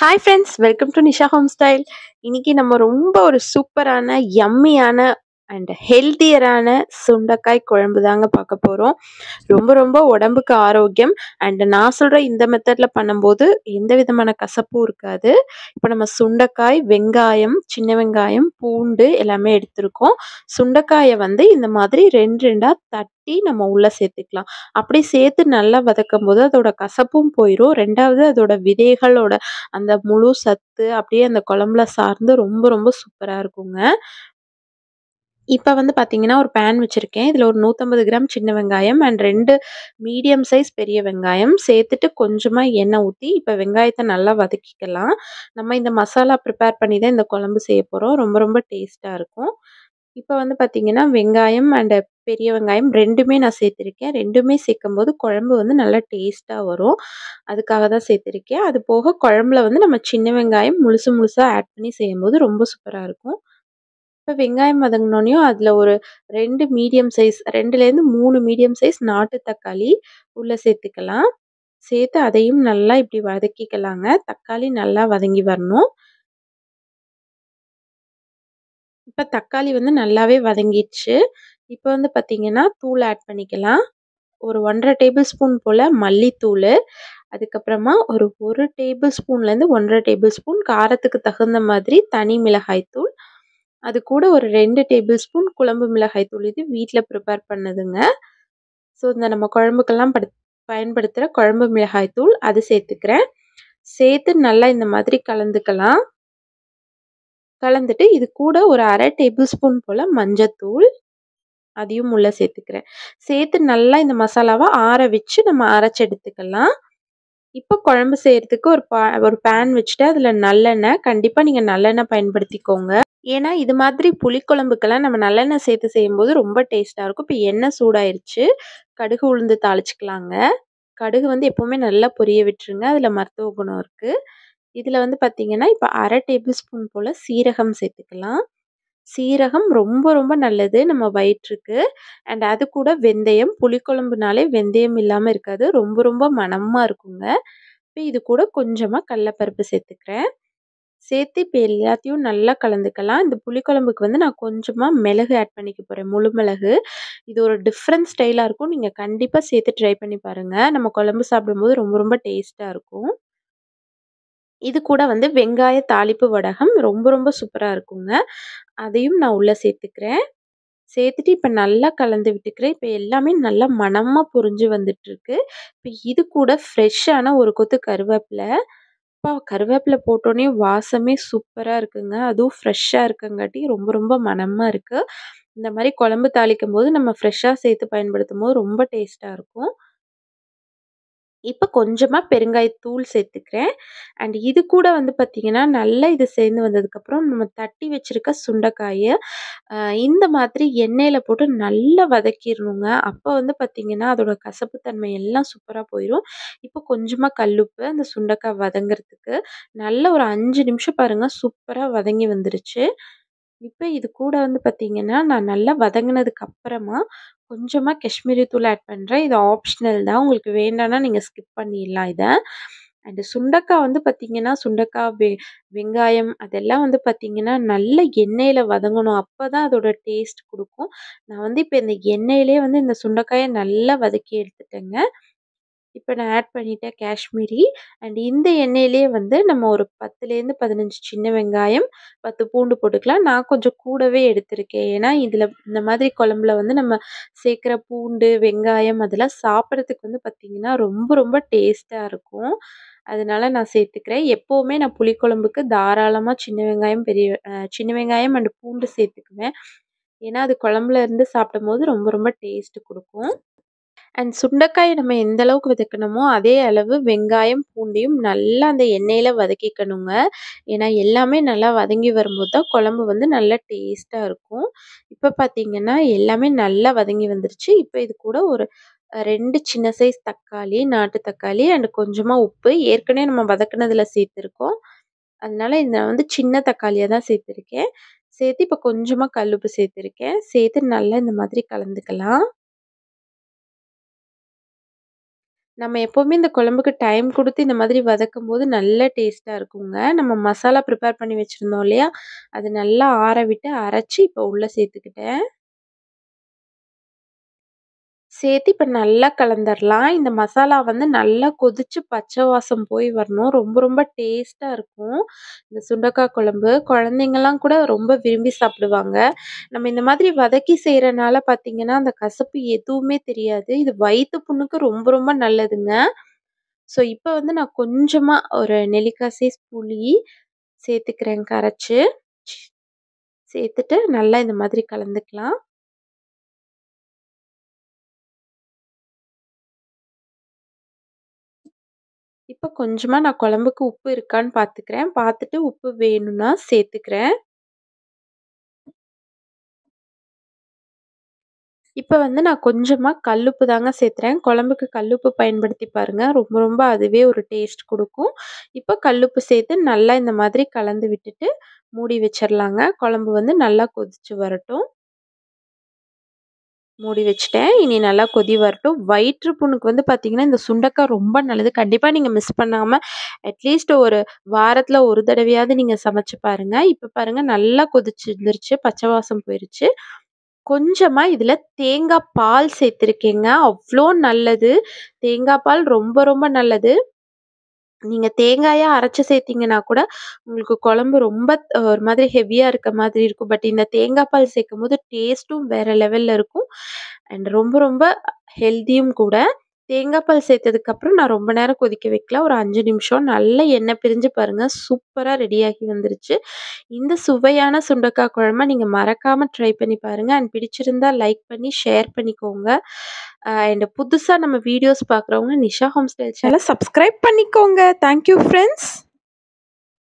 Hi friends welcome to Nisha home style இன்னைக்கு நம்ம ரொம்ப ஒரு சூப்பரான யம்மியான அண்ட் ஹெல்த்தியரான சுண்டைக்காய் குழம்பு தாங்க பார்க்க போகிறோம் ரொம்ப ரொம்ப உடம்புக்கு ஆரோக்கியம் அண்ட் நான் சொல்கிற இந்த மெத்தடில் பண்ணும்போது எந்த விதமான கசப்பும் இருக்காது இப்போ நம்ம சுண்டைக்காய் வெங்காயம் சின்ன வெங்காயம் பூண்டு எல்லாமே எடுத்திருக்கோம் சுண்டைக்காயை வந்து இந்த மாதிரி ரெண்டு ரெண்டாக தட்டி நம்ம உள்ளே சேர்த்துக்கலாம் அப்படி சேர்த்து நல்லா வதக்கும் போது அதோட கசப்பும் போயிடும் ரெண்டாவது அதோட விதைகளோட அந்த முழு சத்து அப்படியே அந்த குழம்புல சார்ந்து ரொம்ப ரொம்ப சூப்பராக இருக்குங்க இப்போ வந்து பார்த்தீங்கன்னா ஒரு பேன் வச்சுருக்கேன் இதில் ஒரு நூற்றம்பது கிராம் சின்ன வெங்காயம் அண்ட் ரெண்டு மீடியம் சைஸ் பெரிய வெங்காயம் சேர்த்துட்டு கொஞ்சமாக எண்ணெய் ஊற்றி இப்போ வெங்காயத்தை நல்லா வதக்கிக்கலாம் நம்ம இந்த மசாலா ப்ரிப்பேர் பண்ணி தான் இந்த குழம்பு செய்ய போகிறோம் ரொம்ப ரொம்ப டேஸ்ட்டாக இருக்கும் இப்போ வந்து பார்த்தீங்கன்னா வெங்காயம் அண்ட் பெரிய வெங்காயம் ரெண்டுமே நான் சேர்த்துருக்கேன் ரெண்டுமே சேர்க்கும் போது குழம்பு வந்து நல்லா டேஸ்ட்டாக வரும் அதுக்காக தான் சேர்த்துருக்கேன் அது போக குழம்புல வந்து நம்ம சின்ன வெங்காயம் முழுசு முழுசாக ஆட் பண்ணி செய்யும்போது ரொம்ப சூப்பராக இருக்கும் இப்போ வெங்காயம் வதங்கினோனையும் அதில் ஒரு ரெண்டு மீடியம் சைஸ் ரெண்டுலேருந்து மூணு மீடியம் சைஸ் நாட்டு தக்காளி உள்ளே சேர்த்துக்கலாம் சேர்த்து அதையும் நல்லா இப்படி வதக்கிக்கலாங்க தக்காளி நல்லா வதங்கி வரணும் இப்போ தக்காளி வந்து நல்லாவே வதங்கிடுச்சு இப்போ வந்து பார்த்திங்கன்னா தூள் ஆட் பண்ணிக்கலாம் ஒரு ஒன்றரை டேபிள் ஸ்பூன் போல் மல்லித்தூள் அதுக்கப்புறமா ஒரு ஒரு டேபிள் ஸ்பூன்லேருந்து ஒன்றரை டேபிள் ஸ்பூன் காரத்துக்கு தகுந்த மாதிரி தனி மிளகாய் தூள் அது கூட ஒரு ரெண்டு டேபிள் ஸ்பூன் குழம்பு மிளகாய் தூள் இது வீட்டில் ப்ரிப்பேர் பண்ணதுங்க ஸோ இந்த நம்ம குழம்புக்கெல்லாம் படு பயன்படுத்துகிற குழம்பு மிளகாய் தூள் அது சேர்த்துக்கிறேன் சேர்த்து நல்லா இந்த மாதிரி கலந்துக்கலாம் கலந்துட்டு இது கூட ஒரு அரை டேபிள் ஸ்பூன் போல் மஞ்சத்தூள் அதையும் உள்ளே சேர்த்துக்கிறேன் சேர்த்து நல்லா இந்த மசாலாவை ஆற வச்சு நம்ம அரைச்சி எடுத்துக்கலாம் இப்போ குழம்பு செய்கிறதுக்கு ஒரு பா ஒரு பேன் வச்சுட்டு அதில் நல்லெண்ணெய் கண்டிப்பாக நீங்கள் நல்லெண்ணெய் பயன்படுத்திக்கோங்க ஏன்னா இது மாதிரி புளிக்குழம்புக்கெல்லாம் நம்ம நல்லெண்ணெய் சேர்த்து செய்யும்போது ரொம்ப டேஸ்ட்டாக இருக்கும் இப்போ எண்ணெய் சூடாயிருச்சு கடுகு உளுந்து தாளிச்சிக்கலாங்க கடுகு வந்து எப்போவுமே நல்லா பொரிய விட்டுருங்க அதில் மருத்துவ குணம் இருக்குது இதில் வந்து பார்த்திங்கன்னா இப்போ அரை டேபிள் ஸ்பூன் போல் சீரகம் சேர்த்துக்கலாம் சீரகம் ரொம்ப ரொம்ப நல்லது நம்ம வயிற்றுக்கு அண்ட் அது கூட வெந்தயம் புளிக்குழம்புனாலே வெந்தயம் இல்லாமல் இருக்காது ரொம்ப ரொம்ப மணமாக இருக்குங்க இப்போ இது கூட கொஞ்சமாக கடலப்பருப்பு சேர்த்துக்கிறேன் சேர்த்து இப்போ எல்லாத்தையும் நல்லா கலந்துக்கலாம் இந்த புளிக்குழம்புக்கு வந்து நான் கொஞ்சமாக மிளகு ஆட் பண்ணிக்க போகிறேன் முழு மிளகு இது ஒரு டிஃப்ரெண்ட் ஸ்டைலாக இருக்கும் நீங்கள் கண்டிப்பாக சேர்த்து ட்ரை பண்ணி பாருங்கள் நம்ம குழம்பு சாப்பிடும்போது ரொம்ப ரொம்ப டேஸ்ட்டாக இருக்கும் இது கூட வந்து வெங்காய தாளிப்பு வடகம் ரொம்ப ரொம்ப சூப்பராக இருக்குங்க அதையும் நான் உள்ளே சேர்த்துக்கிறேன் சேர்த்துட்டு இப்போ நல்லா கலந்து விட்டுக்கிறேன் இப்போ எல்லாமே நல்லா மணமாக புரிஞ்சு வந்துட்டுருக்கு இப்போ இது கூட ஃப்ரெஷ்ஷான ஒரு கொத்து கருவேப்பிலை இப்போ கருவேப்பிலை போட்டோன்னே வாசமே சூப்பராக இருக்குங்க அதுவும் ஃப்ரெஷ்ஷாக இருக்குங்காட்டி ரொம்ப ரொம்ப மணமாக இருக்குது இந்த மாதிரி குழம்பு தாளிக்கும் போது நம்ம ஃப்ரெஷ்ஷாக சேர்த்து பயன்படுத்தும் போது ரொம்ப டேஸ்ட்டாக இருக்கும் இப்போ கொஞ்சமாக பெருங்காயத்தூள் சேர்த்துக்கிறேன் அண்ட் இது கூட வந்து பார்த்திங்கன்னா நல்லா இது சேர்ந்து வந்ததுக்கப்புறம் நம்ம தட்டி வச்சுருக்க சுண்டைக்காயை இந்த மாதிரி எண்ணெயில் போட்டு நல்லா வதக்கிடணுங்க அப்போ வந்து பார்த்திங்கன்னா அதோட கசப்புத்தன்மை எல்லாம் சூப்பராக போயிடும் இப்போ கொஞ்சமாக கல்லுப்பு அந்த சுண்டைக்காய் வதங்கிறதுக்கு நல்ல ஒரு அஞ்சு நிமிஷம் பாருங்கள் சூப்பராக வதங்கி வந்துருச்சு இப்போ இது கூட வந்து பார்த்திங்கன்னா நான் நல்லா வதங்கினதுக்கு அப்புறமா கொஞ்சமாக காஷ்மீரி தூள் ஆட் பண்ணுறேன் இது ஆப்ஷனல் தான் உங்களுக்கு வேண்டாம்னா நீங்கள் ஸ்கிப் பண்ணிடலாம் இதை அண்டு சுண்டைக்காய் வந்து பார்த்திங்கன்னா சுண்டைக்காய் வெ வெங்காயம் அதெல்லாம் வந்து பார்த்திங்கன்னா நல்ல எண்ணெயில் வதங்கணும் அப்போ தான் அதோட டேஸ்ட் கொடுக்கும் நான் வந்து இப்போ இந்த எண்ணெயிலே வந்து இந்த சுண்டைக்காயை நல்லா வதக்கி எடுத்துட்டேங்க இப்போ நான் ஆட் பண்ணிட்டேன் காஷ்மீரி அண்ட் இந்த எண்ணெயிலே வந்து நம்ம ஒரு பத்துலேருந்து பதினஞ்சு சின்ன வெங்காயம் பத்து பூண்டு போட்டுக்கலாம் நான் கொஞ்சம் கூடவே எடுத்திருக்கேன் ஏன்னா இதில் இந்த மாதிரி குழம்புல வந்து நம்ம சேர்க்குற பூண்டு வெங்காயம் அதெல்லாம் சாப்பிட்றதுக்கு வந்து பார்த்திங்கன்னா ரொம்ப ரொம்ப டேஸ்ட்டாக இருக்கும் அதனால நான் சேர்த்துக்கிறேன் எப்போவுமே நான் புளிக்குழம்புக்கு தாராளமாக சின்ன வெங்காயம் பெரிய சின்ன வெங்காயம் அண்ட் பூண்டு சேர்த்துக்குவேன் ஏன்னா அது குழம்புல இருந்து சாப்பிடும் போது ரொம்ப ரொம்ப டேஸ்ட்டு கொடுக்கும் அண்ட் சுண்டைக்காயை நம்ம எந்த அளவுக்கு வதக்கணுமோ அதே அளவு வெங்காயம் பூண்டையும் நல்லா அந்த எண்ணெயில் வதக்கிக்கணுங்க ஏன்னா எல்லாமே நல்லா வதங்கி வரும்போது தான் குழம்பு வந்து நல்லா டேஸ்ட்டாக இருக்கும் இப்போ பார்த்திங்கன்னா எல்லாமே நல்லா வதங்கி வந்துருச்சு இப்போ இது கூட ஒரு ரெண்டு சின்ன சைஸ் தக்காளி நாட்டு தக்காளி அண்ட் கொஞ்சமாக உப்பு ஏற்கனவே நம்ம வதக்குனதில் சேர்த்துருக்கோம் அதனால இந்த வந்து சின்ன தக்காளியாக தான் சேர்த்துருக்கேன் சேர்த்து இப்போ கொஞ்சமாக கல்லுப்பு சேர்த்துருக்கேன் சேர்த்து நல்லா இந்த மாதிரி கலந்துக்கலாம் நம்ம எப்பவுமே இந்த குழம்புக்கு டைம் குடுத்து இந்த மாதிரி வதக்கும்போது நல்ல டேஸ்ட்டா இருக்குங்க. நம்ம மசாலா ப்ரிப்பேர் பண்ணி வச்சிருந்தோம் இல்லையா? அது நல்லா ஆற விட்டு அரைச்சு இப்போ உள்ள சேர்த்துக்கிட்டேன். சேர்த்து இப்ப நல்லா கலந்துரலாம். இந்த மசாலா வந்து நல்லா கொதிச்சு பச்சை வாசம் போய் வரணும். ரொம்ப ரொம்ப டேஸ்ட்டா இருக்கும். இந்த சுண்டக்கா குழம்பு. குழந்தைங்கலாம் கூட ரொம்ப விரும்பி சாப்பிடுவாங்க. நம்ம இந்த மாதிரி வதக்கி செய்றனால பார்த்தீங்கன்னா, அந்த கசப்பு எதுவுமே தெரியாது. இது வயித்து புண்ணுக்கு ரொம்ப ரொம்ப நல்லதுங்க. ஸோ இப்ப வந்து நான் கொஞ்சமா ஒரு நெல்லிக்காய் சைஸ் புளி சேர்த்துக்கிறேன் கரைச்சு. சேர்த்துட்டு நல்லா இந்த மாதிரி கலந்துக்கலாம். இப்ப கொஞ்சமா நான் குழம்புக்கு உப்பு இருக்கான்னு பார்த்துக்கிறேன். பார்த்துட்டு உப்பு வேணும்னா சேர்த்துக்கிறேன். இப்ப வந்து நான் கொஞ்சமா கல்லுப்பு தாங்க சேர்த்துறேன். குழம்புக்கு கல்லுப்பு பயன்படுத்தி பாருங்க. ரொம்ப ரொம்ப அதுவே ஒரு டேஸ்ட் குடுக்கும். இப்ப கல்லுப்பு சேர்த்து நல்லா இந்த மாதிரி கலந்து விட்டுட்டு மூடி வச்சிரலாங்க. குழம்பு வந்து நல்லா கொதிச்சு வரட்டும். மூடி வச்சுட்டேன். இனி நல்லா கொதி வரட்டும். வயிற்று புண்ணுக்கு வந்து பார்த்தீங்கன்னா, இந்த சுண்டக்காய் ரொம்ப நல்லது. கண்டிப்பா நீங்க மிஸ் பண்ணாம அட்லீஸ்ட் ஒரு வாரத்துல ஒரு தடவையாவது நீங்க சமைச்சு பாருங்க. இப்ப பாருங்க நல்லா கொதிச்சிருந்துருச்சு. பச்சை வாசம் போயிருச்சு. கொஞ்சமா இதுல தேங்காய் பால் சேர்த்துருக்கேங்க. அவ்ளோ நல்லது. தேங்காய் பால் ரொம்ப ரொம்ப நல்லது. நீங்க தேங்காயா அரைச்சு சேர்த்தீங்கன்னா கூட, உங்களுக்கு குழம்பு ரொம்ப ஒரு மாதிரி ஹெவியா இருக்க மாதிரி இருக்கும். பட் இந்த தேங்காய் பால் சேர்க்கும்போது டேஸ்ட்டும் வேற லெவல்ல இருக்கும். அண்ட் ரொம்ப ரொம்ப ஹெல்தியும் கூட. தேங்காய் பால் சேர்த்ததுக்கப்புறம் நான் ரொம்ப நேரம் கொதிக்க வைக்கல. ஒரு 5 நிமிஷம் நல்லா எண்ணெய் பிரிஞ்சு பாருங்க. சூப்பரா ரெடியாகி வந்துருச்சு. இந்த சுவையான சுண்டக்காய் குழம்ப நீங்க மறக்காம ட்ரை பண்ணி பாருங்க. அண்ட் பிடிச்சிருந்தா லைக் பண்ணி ஷேர் பண்ணிக்கோங்க. அ அண்ட் புதுசா நம்ம வீடியோஸ் பார்க்குறவங்க நிஷா ஹோம் ஸ்டைல் சேனல சப்ஸ்கிரைப் பண்ணிக்கோங்க. Thank you friends.